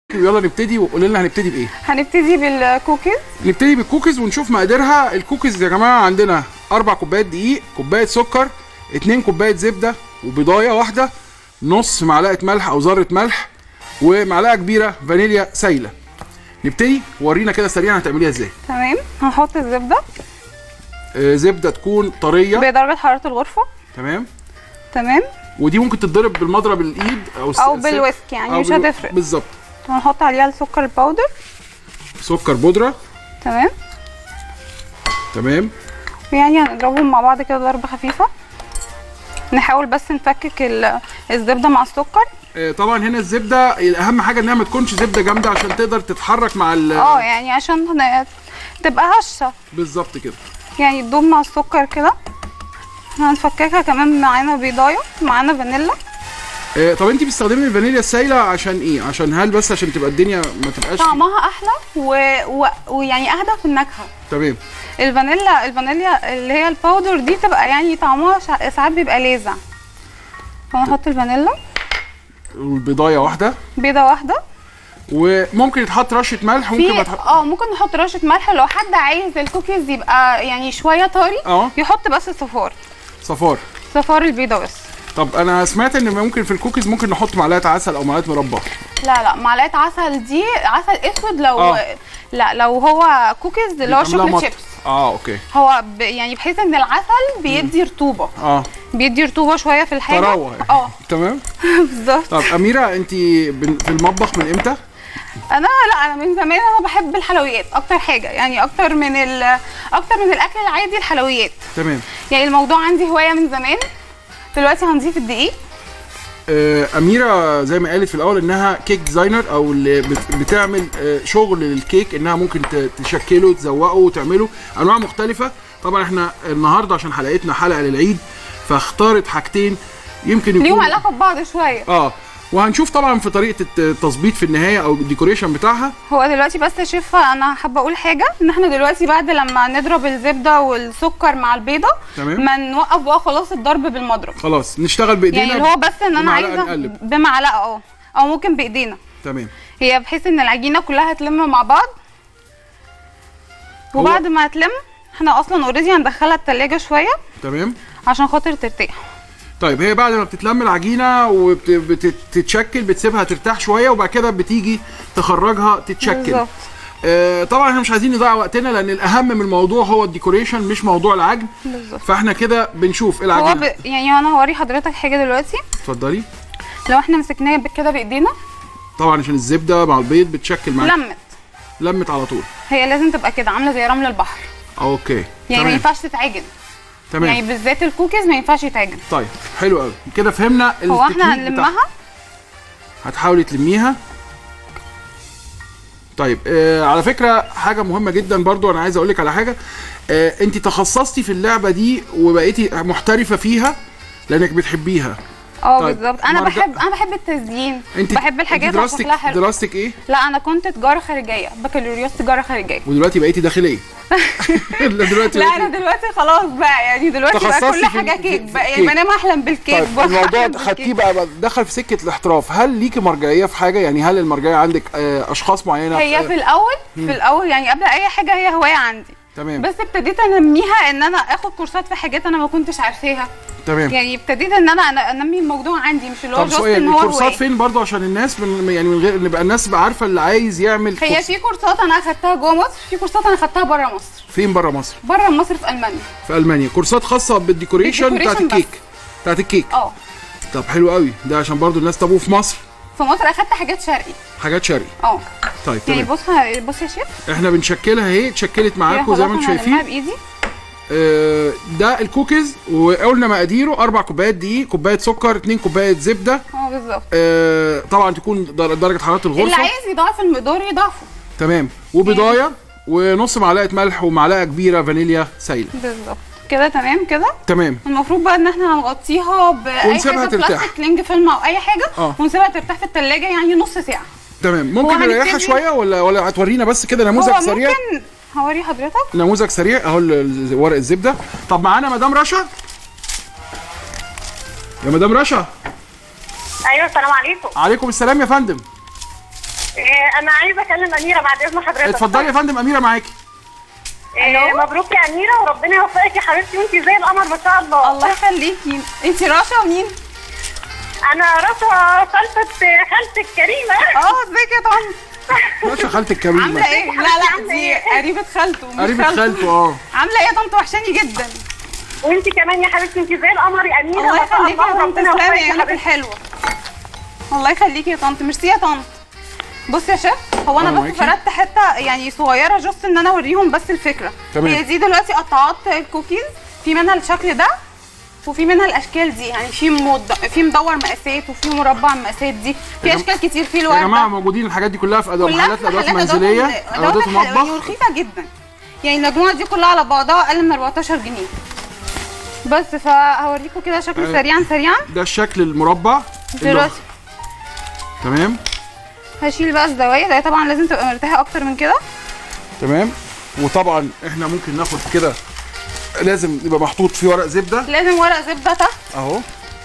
يلا نبتدي وقول لنا هنبتدي بايه هنبتدي بالكوكيز نبتدي بالكوكيز ونشوف مقاديرها الكوكيز يا جماعه عندنا اربع كوبايات دقيق كوبايه سكر اتنين كوبايه زبده وبيضايه واحده نص معلقه ملح او ذره ملح ومعلقه كبيره فانيليا سايله نبتدي ورينا كده سريعا هتعمليها ازاي تمام هحط الزبده آه زبده تكون طريه بدرجه حراره الغرفه تمام تمام ودي ممكن تتضرب بالمضرب الايد او الس- او الس- بالويسك يعني أو مش بالو- هتفرق بالظبط هنحط عليها السكر الباودر سكر بودره تمام تمام يعني هنضربهم مع بعض كده ضربه خفيفه نحاول بس نفكك ال- الزبده مع السكر آه، طبعا هنا الزبده اهم حاجه انها ما تكونش زبده جامده عشان تقدر تتحرك مع ال اه يعني عشان هن- تبقى هشه بالظبط كده يعني تدوب مع السكر كده هنفككها كمان معانا بيضايه معانا فانيلا آه، طب انت بتستخدمي الفانيليا السايله عشان ايه عشان هل بس عشان تبقى الدنيا ما تبقاش طعمها احلى و... و... ويعني اهدى في النكهه تمام الفانيلا الفانيليا اللي هي الباودر دي تبقى يعني طعمها شع- ساعات بيبقى لاذع فنحط الفانيلا والبيضايه واحده بيضه واحده وممكن يتحط رشه ملح ممكن ما في تحط اه ممكن نحط رشه ملح لو حد عايز الكوكيز يبقى يعني شويه طري اه يحط بس صفار صفار صفار البيضه بس طب انا سمعت ان ممكن في الكوكيز ممكن نحط معلقه عسل او معلقه مربى لا لا معلقه عسل دي عسل اسود لو آه. لا لو هو كوكيز اللي هو بيتعمل لها شوكليت مط. شيبس اه اوكي هو ب... يعني بحيث ان العسل بيدي رطوبه اه بيدي رطوبه شويه في الحاجه تروى يعني. اه تمام بالظبط طب اميره انت بن- في المطبخ من امتى انا لا انا من زمان انا بحب الحلويات اكتر حاجه يعني اكتر من ال... اكتر من الاكل العادي الحلويات تمام يعني الموضوع عندي هوايه من زمان دلوقتي هنضيف الدقيق آه، اميره زي ما قالت في الاول انها كيك ديزاينر او اللي بت- بتعمل آه، شغل للكيك انها ممكن ت- تشكله تزوقه وتعمله انواع مختلفه طبعا احنا النهارده عشان حلقتنا حلقه للعيد فاختارت حاجتين يمكن ليهم يكون علاقه ببعض شويه اه وهنشوف طبعا في طريقه الت- التظبيط في النهايه او الديكوريشن بتاعها هو دلوقتي بس يا شيف انا حابه اقول حاجه ان احنا دلوقتي بعد لما نضرب الزبده والسكر مع البيضه تمام. ما نوقف بقى خلاص الضرب بالمضرب خلاص نشتغل بايدينا يعني اللي هو بس ان انا بمعلقة عايزه نقلب. بمعلقه اه او ممكن بايدينا تمام هي بحيث ان العجينه كلها تلم مع بعض وبعد ما تلم احنا اصلا اوريدي هندخلها التلاجة شويه تمام عشان خاطر ترتاح طيب هي بعد ما بتتلم العجينه وبتتشكل بتسيبها ترتاح شويه وبعد كده بتيجي تخرجها تتشكل بالظبط آه طبعا احنا مش عايزين نضيع وقتنا لان الاهم من الموضوع هو الديكوريشن مش موضوع العجن بالظبط فاحنا كده بنشوف هو العجينه ب... يعني انا هوري حضرتك حاجه دلوقتي اتفضلي لو احنا مسكناها ب- كده بايدينا طبعا عشان الزبده مع البيض بتشكل معاك لمت لمت على طول هي لازم تبقى كده عامله زي رمل البحر اوكي يعني ما تمام ينفعش تتعجن تمام يعني بالذات الكوكيز ما ينفعش يتعجن طيب حلو قوي كده فهمنا هو التكنيك احنا بتاعها. هنلمها هتحاولي تلميها طيب آه على فكره حاجه مهمه جدا برضو انا عايز اقول لك على حاجه آه انت تخصصتي في اللعبه دي وبقيتي محترفه فيها لانك بتحبيها اه طيب، بالظبط انا مرجع- بحب انا بحب التزيين انت بحب الحاجات انت اللي دراستك شكلها حلو دراستك ايه لا انا كنت تجاره خارجيه بكالوريوس تجاره خارجيه ودلوقتي بقيتي داخليه لا دلوقتي لا بقيتي- انا دلوقتي خلاص بقى يعني دلوقتي بقى تخصصتي كل في- حاجه في- كيك في بقى يعني الكيك. بنام احلم بالكيك طيب بصحى الموضوع أحلم خدتيه بالكيك. بقى بقى دخل في سكه الاحتراف هل ليكي مرجعيه في حاجه يعني هل المرجعيه عندك آه اشخاص معينه هي آه، في الاول في الاول يعني قبل اي حاجه هي هوايه عندي تمام بس ابتديت انميها ان انا اخد كورسات في حاجات انا ما كنتش عارفاها تمام يعني ابتديت ان انا أنا انمي الموضوع عندي مش اللي هو طب جاست سؤال ان هو الكورسات هوايه فين برضو عشان الناس من يعني من غير نبقى الناس تبقى عارفه اللي عايز يعمل هي كورس في كورسات انا اخدتها جوه مصر في كورسات انا اخدتها بره مصر فين بره مصر بره مصر في المانيا في المانيا كورسات خاصه بالديكوريشن بالديكوريشن بتاعت بس. الكيك بتاعت الكيك اه طب حلو قوي ده عشان برضو الناس طب وفي مصر في مصر اخدت حاجات شرقي حاجات شرقي اه طيب يعني تمام بص بص يا شيف احنا بنشكلها اهي اتشكلت معاكم هي زي خلاص ما انتم أنا هلمها شايفين بايدي آه، ده الكوكيز وقلنا مقاديره اربع كوبايات دقيق كوبايه سكر اتنين كوبايه زبده اه بالظبط آه، طبعا تكون در- درجه حراره اللي الغرفه عايز يضاعف المقدار يضاعفه تمام وبضايه ونص معلقه ملح ومعلقه كبيره فانيليا سايله بالظبط كده تمام كده تمام المفروض بقى ان احنا هنغطيها باي ونسيبها حاجه ترتاح. بلاستيك كلينج فيلم او اي حاجه اه. ونسيبها ترتاح في التلاجة يعني نص ساعه تمام ممكن هو نريحها هنبتدي- شويه ولا ولا هتورينا بس كده نموذج هو سريع ممكن هوري حضرتك نموذج سريع اهو ال- ال- ورق الزبده طب معانا مدام رشا يا مدام رشا ايوه السلام عليكم عليكم السلام يا فندم إيه، انا عايزه اكلم اميره بعد اذن حضرتك اتفضلي يا فندم اميره معاكي إيه، مبروك يا اميره وربنا يوفقك يا حبيبتي وانت زي القمر ما شاء الله الله يخليكي انت رشا مين انا رشا خالتة خالتك كريمه اه ازيك يا طنط باشا خالتك كريمه عامله ايه لا لا دي قريبه خالته مش قريبة خالته اه عامله ايه يا طنط وحشاني جدا وانت كمان يا حبيبتي انت زي القمر يا اميره الله ما شاء يخليكي يا الله طنط ربنا تسلمي يوفقك يا يا عينك حبيبتي الحلوه الله يخليكي يا طنط ميرسي يا طنط بص يا شيف هو انا أنا بس معاكي. فردت حته يعني صغيره جست ان انا اوريهم بس الفكره تمام. هي دي دلوقتي قطعات الكوكيز في منها الشكل ده وفي منها الاشكال دي يعني في مد... في مدور مقاسات وفي مربع المقاسات دي في يا جم- اشكال كتير في يا الورده جماعه موجودين الحاجات دي كلها في أدوات كلها محلات في الادوات محلات المنزليه أدوات ادوات الحلواني المطبخ ورخيصه جدا يعني المجموعه دي كلها على بعضها اقل من 14 جنيه بس فهوريكم كده شكل آه. سريعا سريعا ده الشكل المربع اللي هو- دلوقتي تمام هشيل بقى الزوايا ده طبعا لازم تبقى مرتاحه اكتر من كده تمام وطبعا احنا ممكن ناخد كده لازم يبقى محطوط فيه ورق زبده لازم ورق زبده تحت اهو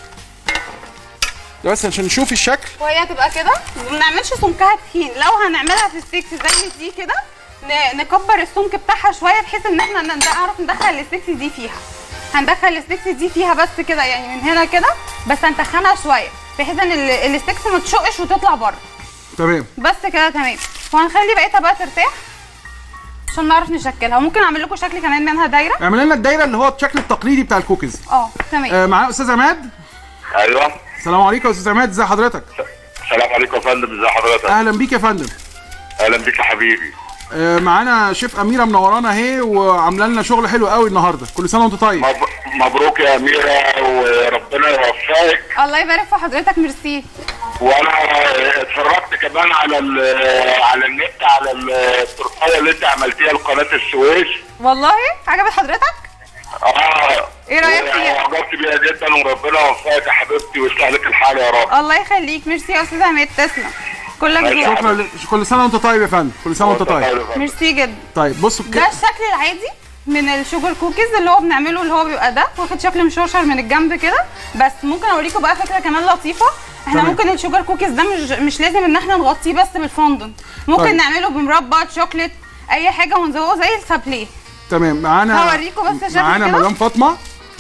ده بس عشان نشوف الشكل وهي هتبقى كده وما بنعملش سمكها تخين لو هنعملها في الستيكس زي دي كده ن- نكبر السمك بتاعها شويه بحيث ان احنا ن- نعرف ندخل الستيكس دي فيها هندخل الستيكس دي فيها بس كده يعني من هنا كده بس هنتخنها شويه بحيث ان ال- الستيكس ما تشقش وتطلع بره تمام بس كده تمام وهنخلي بقيتها بقى ترتاح عشان نعرف نشكلها ممكن اعمل لكم شكل كمان منها دايره اعمل لنا الدايره اللي هو الشكل التقليدي بتاع الكوكيز اه تمام آه معانا استاذ عماد ايوه السلام عليكم يا استاذ عماد ازي حضرتك السلام عليكم يا فندم ازي حضرتك اهلا بيك يا فندم اهلا بيك يا حبيبي آه معانا شيف اميره منورانا اهي وعامله لنا شغل حلو قوي النهارده كل سنه وانت طيب مب- مبروك يا اميره وربنا يوفقك الله يبارك في حضرتك ميرسي وانا اتفرجت كمان على ال- على النت على التورتايه اللي انت عملتيها لقناه السويس والله عجبت حضرتك اه إيه رأيك فيها؟ عجبت بيها جدا وربنا يوفقك يا حبيبتي ويصلح لك الحال يا رب الله يخليك ميرسي يا استاذ عماد تسلم كلك ماشي. ذوق شكرا ل- كل سنه وانت طيب يا فندم كل سنه وانت طيب ميرسي جدا طيب بصوا ده كده الشكل العادي من الشوجر كوكيز اللي هو بنعمله اللي هو بيبقى ده واخد شكل مشوشر من الجنب كده بس ممكن اوريكم بقى فكره كمان لطيفه احنا تمام. ممكن الشوجر كوكيز ده مش مش لازم ان احنا نغطيه بس بالفondant ممكن طيب. نعمله بمربى شوكليت اي حاجه ونزوقه زي السابليه تمام معانا هوريكم بس شكل معانا كده. مدام فاطمه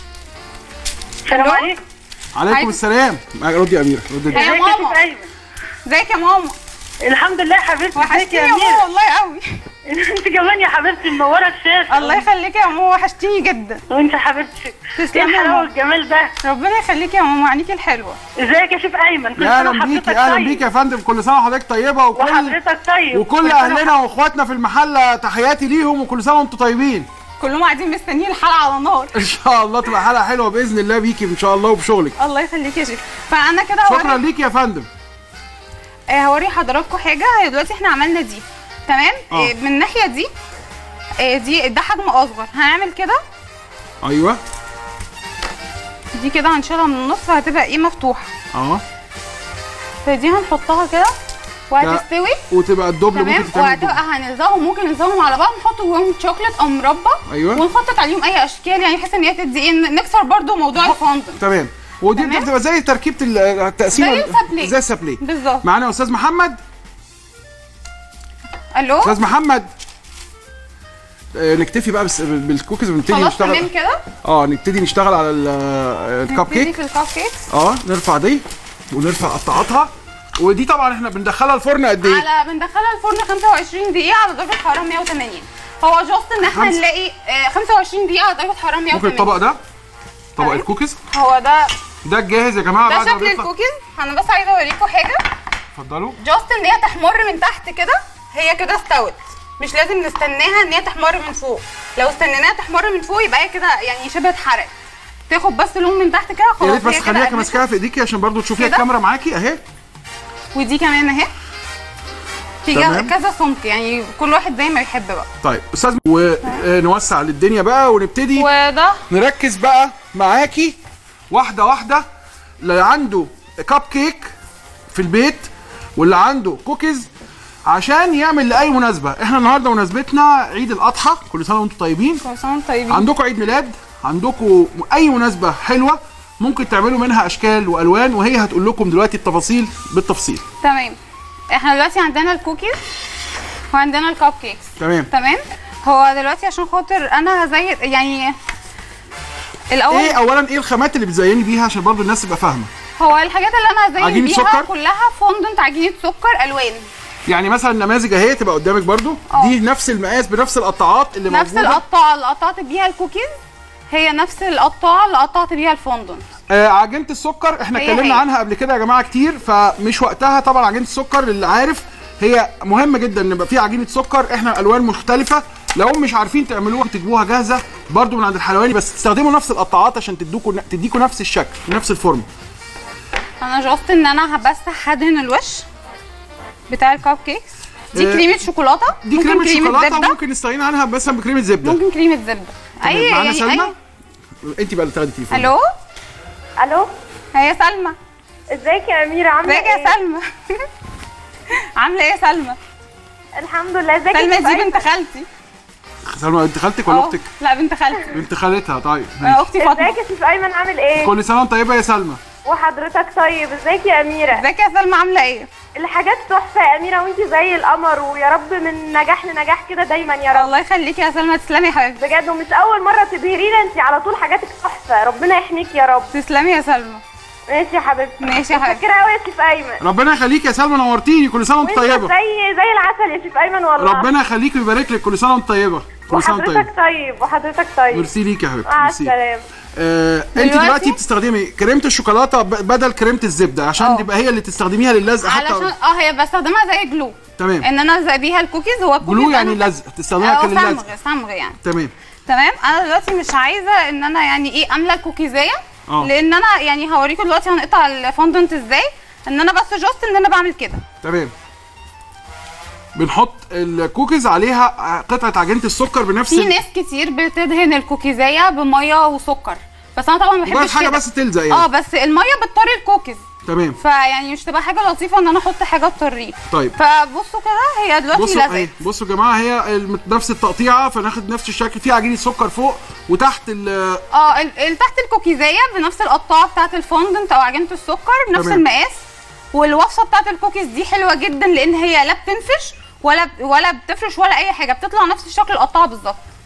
السلام ألو؟ عليكم عليكم عايز- السلام ردي يا اميره ردي يا ازيك يا ماما. شيخ ايمن ازيك يا ماما الحمد لله يا حبيبتي ازيك وحشتيني يا يا ماما اميره والله قوي انت كمان يا حبيبتي منوره الشاشه الله يخليك يا ماما وحشتيني جدا وانت يا حبيبتي ايه تسلمي يا الحلاوه ماما. والجمال ده ربنا يخليك يا ماما عينيكي الحلوه ازيك يا شيخ ايمن كل يا سنة اهلا بيكي وحضرتك اهلا طيب. بيكي يا فندم كل سنه وحضرتك طيبه وكل وحضرتك طيب وكل كل سنة اهلنا واخواتنا في المحله تحياتي ليهم وكل سنه وانتم طيبين كلهم قاعدين مستنيين الحلقه على نار ان شاء الله تبقى حلقه حلوه باذن الله بيكي ان شاء الله وبشغلك الله يخليك يا شيخ فانا كده شكرا هوري ليكي يا فندم آه، هوري حضراتكم حاجه هي دلوقتي احنا عملنا دي تمام آه. آه، من الناحيه دي آه، دي ده حجم اصغر هنعمل كده ايوه دي كده هنشيلها من النص فهتبقى ايه مفتوحه اه فدي هنحطها كده وهتستوي وتبقى الدبل تمام ممكن تتعمل وهتبقى هنلزقهم ممكن نلزقهم على بعض نحط جواهم شوكليت او مربى أيوة. ونحط عليهم اي اشكال يعني بحيث ان هي تدي ايه نكسر برضو موضوع الفondant تمام ودي تمام. بتبقى زي تركيبه ال- التقسيمه زي السابليه. زي السابليه بالظبط معانا يا استاذ محمد الو استاذ محمد آه، نكتفي بقى بس بالكوكيز ونبتدي خلاص نشتغل تمام كده اه نبتدي نشتغل على ال- الكب نبتدي كيك في الكب كيكس اه نرفع دي ونرفع قطعاتها ودي طبعا احنا بندخلها الفرن قد ايه؟ على بندخلها الفرن 25 دقيقة على درجة حرارة 180 هو جاست ان احنا خمسة. نلاقي آه، 25 دقيقة على درجة حرارة 180 ممكن الطبق ده طبق تمام. الكوكيز هو ده ده الجاهز يا جماعه ده بعد ما شكل بيطلع الكوكيز انا بس عايزة اوريكم حاجة اتفضلوا جاست ان هي تحمر من تحت كده هي كده استوت مش لازم نستناها ان هي تحمر من فوق لو استنيناها تحمر من فوق يبقى هي كده يعني شبه اتحرقت تاخد بس لون من تحت كده يا خلاص ريت بس هي خليها كده ماسكاها في ايديكي عشان برضو تشوفيها كده؟ الكاميرا معاكي اهي ودي كمان اهي في تمام. كذا سمك يعني كل واحد زي ما يحب بقى طيب استاذ ونوسع للدنيا بقى ونبتدي وده نركز بقى معاكي واحده واحده اللي عنده كب كيك في البيت واللي عنده كوكيز عشان يعمل لاي مناسبه احنا النهارده مناسبتنا عيد الاضحى كل سنه وانتم طيبين كل سنه وانتم طيبين عندكم عيد ميلاد عندكم اي مناسبه حلوه ممكن تعملوا منها اشكال والوان وهي هتقول لكم دلوقتي التفاصيل بالتفصيل تمام احنا دلوقتي عندنا الكوكيز وعندنا الكب كيكس تمام تمام هو دلوقتي عشان خاطر انا هزين يعني الاول ايه اولا ايه الخامات اللي بتزيني بيها عشان برضو الناس تبقى فاهمه هو الحاجات اللي انا هزين عجينة بيها سكر؟ كلها فوندنت عجينه سكر الوان يعني مثلا النماذج اهي تبقى قدامك برضو اه. دي نفس المقاس بنفس القطاعات اللي نفس موجوده القطاعه اللي قطعت بيها الكوكيز هي نفس القطاعه اللي قطعت بيها الفوندنت آه عجينه السكر احنا هي اتكلمنا هي. عنها قبل كده يا جماعه كتير فمش وقتها طبعا عجينه السكر اللي عارف هي مهم جدا ان يبقى في عجينه سكر احنا الوان مختلفه لو مش عارفين تعملوها تجيبوها جاهزه برضو من عند الحلواني بس تستخدموا نفس القطاعات عشان تدوكوا تديكوا نفس الشكل نفس الفورم انا جاست ان انا بس هدهن الوش بتاع الكب كيكس دي آه، كريمه شوكولاته دي ممكن كريمه شوكولاته زبده وممكن نستغنى عنها مثلا بكريمه زبده ممكن كريمه زبده تمام معانا يعني سلمى أي- انت بقى اللي تاخدي التليفون الو الو هي سلمى ازيك يا اميره عامله ازيك يا ايه سلمى عامله ايه يا سلمى الحمد لله ازيك يا سلمى شيف دي أيمن؟ بنت خالتي سلمى انت خالتك ولا اه اختك لا بنت خالتي بنت خالتها طيب آه، اختي فاطمه ازيك يا شيف ايمن عامل ايه كل سنه وانت طيبه يا سلمى وحضرتك طيب ازيك يا اميره ازيك يا سلمى عامله ايه الحاجات تحفه يا اميره وانت زي القمر ويا رب من نجاح لنجاح كده دايما يا رب الله يخليكي يا سلمى تسلمي يا حبيبتي بجد ومش اول مره تبهرينا انت على طول حاجاتك تحفه ربنا يحميك يا رب تسلمي يا سلمى ماشي يا حبيبتي ماشي يا حبيبتي. متشكره قوي يا شيف ايمن ربنا يخليك يا سلمى نورتيني كل سنه وانت وانت طيبه زي زي العسل يا شيف ايمن والله ربنا يخليك ويبارك لك كل سنه وانت طيبه كل سنه وانت طيبه وحضرتك طيب وحضرتك طيب ميرسي ليك يا حبيبتي مع ميرسي السلامه آه، انت دلوقتي- دلوقتي بتستخدمي كريمه الشوكولاته ب- بدل كريمه الزبده عشان اه. تبقى هي اللي تستخدميها للزق حتى علشان اه هي بستخدمها زي جلو تمام ان انا الزق بيها الكوكيز هو الكوكيز جلو يعني أنا- لزق تستخدميها اه كلزق صمغ صمغ يعني تمام تمام انا دلوقتي مش عايزه ان انا يعني ايه املى الكوكيزيه اه. لان انا يعني هوريكم دلوقتي هنقطع الفondant ازاي ان انا بس جاست ان انا بعمل كده تمام بنحط الكوكيز عليها قطعه عجينه السكر بنفس في ال- ناس كتير بتدهن الكوكيزيه بميه وسكر بس انا طبعا ما مجرد بحبش حاجه كده بس تلزق يعني اه بس الميه بتطري الكوكيز تمام فيعني مش تبقى حاجه لطيفه ان انا احط حاجه تطريه طيب فبصوا كده هي دلوقتي بصوا اهي لزقت بصوا يا جماعه هي الم- نفس التقطيعه فناخد نفس الشكل في عجينه سكر فوق وتحت ال اه ال- ال- تحت الكوكيزيه بنفس القطاعه بتاعه الفوندنت او عجينه السكر نفس تمام. المقاس والوصفه بتاعه الكوكيز دي حلوه جدا لان هي لا بتنفش ولا ولا بتفرش ولا اي حاجه بتطلع نفس شكل القطاعه بالظبط